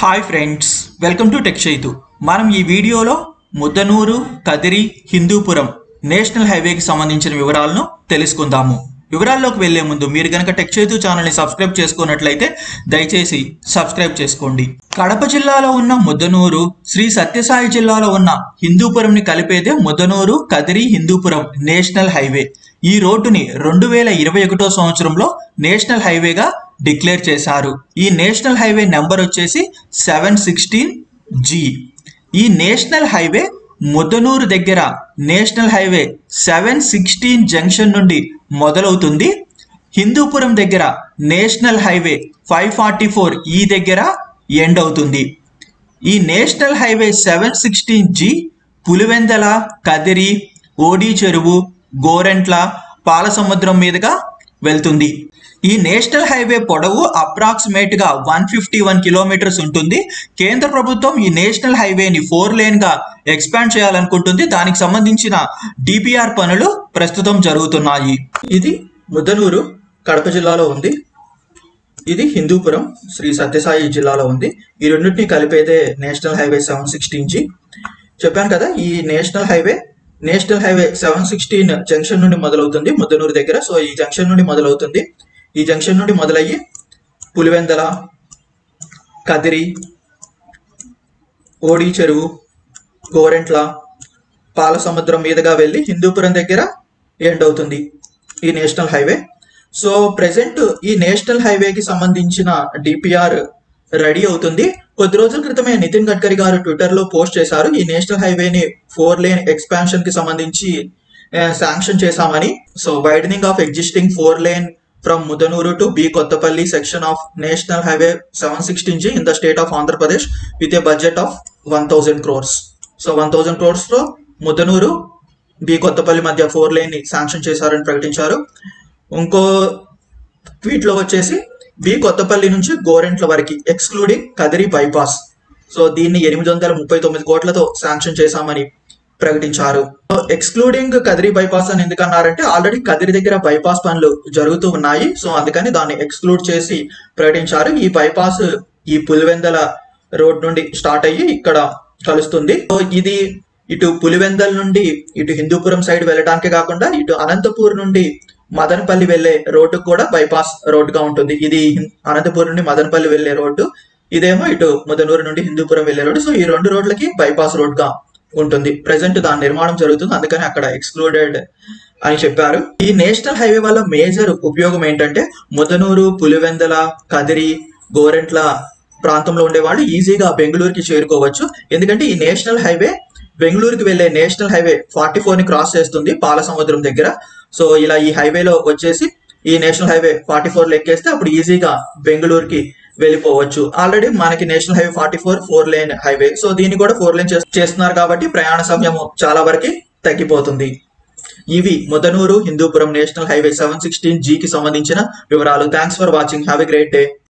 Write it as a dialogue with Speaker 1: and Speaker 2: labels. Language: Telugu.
Speaker 1: hi friends welcome to tech Chaitu మనం ఈ వీడియోలో ముద్దనూరు కదిరి హిందూపురం నేషనల్ హైవేకి సంబంధించిన వివరాలను తెలుసుకుందాము వివరాల్లోకి వెళ్లే ముందు మీరు కనుక టెక్ చైతు ఛానల్ని సబ్స్క్రైబ్ చేసుకున్నట్లయితే దయచేసి సబ్స్క్రైబ్ చేసుకోండి కడప జిల్లాలో ఉన్న ముద్దనూరు శ్రీ సత్యసాయి జిల్లాలో ఉన్న హిందూపురంని కలిపేదే ముద్దనూరు కదిరి హిందూపురం నేషనల్ హైవే ఈ రోడ్డుని రెండు వేల ఇరవై ఒకటో సంవత్సరంలో నేషనల్ హైవేగా డిక్లేర్ చేశారు ఈ నేషనల్ హైవే నెంబర్ వచ్చేసి సెవెన్ సిక్స్టీన్ జీ ఈ నేషనల్ హైవే ముద్దనూరు దగ్గర national highway seven sixteen junction నుండి మొదలవుతుంది హిందూపురం దగ్గర national highway five forty four ఈ దగ్గర ఎండ్ అవుతుంది ఈ national highway seven sixteen G Pulivendula Kadiri OD Cheruvu Gorantla Palasamudram మీదుగా వెళ్తుంది ఈ నేషనల్ హైవే పొడవు అప్రాక్సిమేట్ గా వన్ ఫిఫ్టీ వన్ కిలోమీటర్స్ ఉంటుంది కేంద్ర ప్రభుత్వం ఈ నేషనల్ హైవేని ఫోర్ లేన్ గా ఎక్స్పాండ్ చేయాలనుకుంటుంది దానికి సంబంధించిన డిపిఆర్ పనులు ప్రస్తుతం జరుగుతున్నాయి ఇది ముద్దనూరు కడప జిల్లాలో ఉంది ఇది హిందూపురం శ్రీ సత్యసాయి జిల్లాలో ఉంది ఈ రెండింటిని కలిపేదే national highway seven sixteen G చెప్పాను కదా ఈ national highway national highway seven sixteen junction నుండి మొదలవుతుంది ముద్దనూరు దగ్గర సో ఈ జంక్షన్ నుండి మొదలవుతుంది ఈ జంక్షన్ నుండి మొదలయ్యి పులివెందల కదిరి ఓడి చెరువు గోరెంట్ల పాలసముద్రం మీదుగా వెళ్ళి హిందూపురం దగ్గర ఎండ్ అవుతుంది ఈ నేషనల్ హైవే సో ప్రెసెంట్ ఈ నేషనల్ హైవేకి సంబంధించిన డిపిఆర్ రెడీ అవుతుంది కొద్ది రోజుల క్రితమే నితిన్ గడ్కరీ గారు ట్విట్టర్ లో పోస్ట్ చేశారు ఈ నేషనల్ హైవేని ఫోర్ లేన్ ఎక్స్పాన్షన్ కి సంబంధించి శాంక్షన్ చేశామని so widening of existing four lane from Mudanur to B Kothapalli section of national highway seven sixteen G in the state of Andhra Pradesh with a budget of one thousand crores so one thousand crores లో ముదనూరు బి కొత్తపల్లి మధ్య ఫోర్ లేన్ ని శాంక్షన్ చేశారని ప్రకటించారు ఇంకో ట్వీట్ లో వచ్చేసి బి కొత్తపల్లి నుంచి గోరెంట్ల వరకు ఎక్స్క్లూడింగ్ కదిరి బైపాస్ సో దీన్ని ఎనిమిది వందల ముప్పై తొమ్మిది కోట్లతో శాంక్షన్ చేశామని ప్రకటించారు ఎక్స్క్లూడింగ్ కదిరి బైపాస్ అని ఎందుకన్నారంటే ఆల్రెడీ కదిరి దగ్గర బైపాస్ పనులు జరుగుతూ ఉన్నాయి సో అందుకని దాన్ని ఎక్స్క్లూడ్ చేసి ప్రకటించారు ఈ బైపాస్ ఈ పులివెందల రోడ్ నుండి స్టార్ట్ అయ్యి ఇక్కడ కలుస్తుంది సో ఇది ఇటు పులివెందల్ నుండి ఇటు హిందూపురం సైడ్ వెళ్ళడానికి కాకుండా ఇటు అనంతపూర్ నుండి మదనపల్లి వెళ్లే రోడ్డు కూడా బైపాస్ రోడ్ గా ఉంటుంది ఇది హిం- అనంతపూర్ నుండి మదనపల్లి వెళ్లే రోడ్డు ఇదేమో ఇటు ముదనూరు నుండి హిందూపురం వెళ్లే రోడ్డు సో ఈ రెండు రోడ్లకి బైపాస్ రోడ్ గా ఉంటుంది ప్రెసెంట్ దాని నిర్మాణం జరుగుతుంది అందుకని అక్కడ ఎక్స్క్లూడెడ్ అని చెప్పారు ఈ నేషనల్ హైవే వల్ల మేజర్ ఉపయోగం ఏంటంటే ముదనూరు పులివెందల కదిరి గోరెంట్ల ప్రాంతంలో ఉండే వాళ్ళు ఈజీగా బెంగళూరుకి చేరుకోవచ్చు ఎందుకంటే ఈ నేషనల్ హైవే బెంగళూరుకి వెళ్లే నేషనల్ హైవే ఫార్టీ ఫోర్ ని క్రాస్ చేస్తుంది పాలసముద్రం దగ్గర సో ఇలా ఈ హైవేలో వచ్చేసి ఈ నేషనల్ హైవే ఫార్టీ ఫోర్ ఎక్కేస్తే అప్పుడు ఈజీగా బెంగళూరుకి వెళ్ళిపోవచ్చు ఆల్రెడీ మనకి national highway forty four four lane highway so దీన్ని కూడా ఫోర్ లేన్ చేస్తున్నారు కాబట్టి ప్రయాణ సమయం చాలా వరకు తగ్గిపోతుంది ఇవి Mudanur Hindupur national highway seven sixteen G కి సంబంధించిన వివరాలు thanks for watching have a great day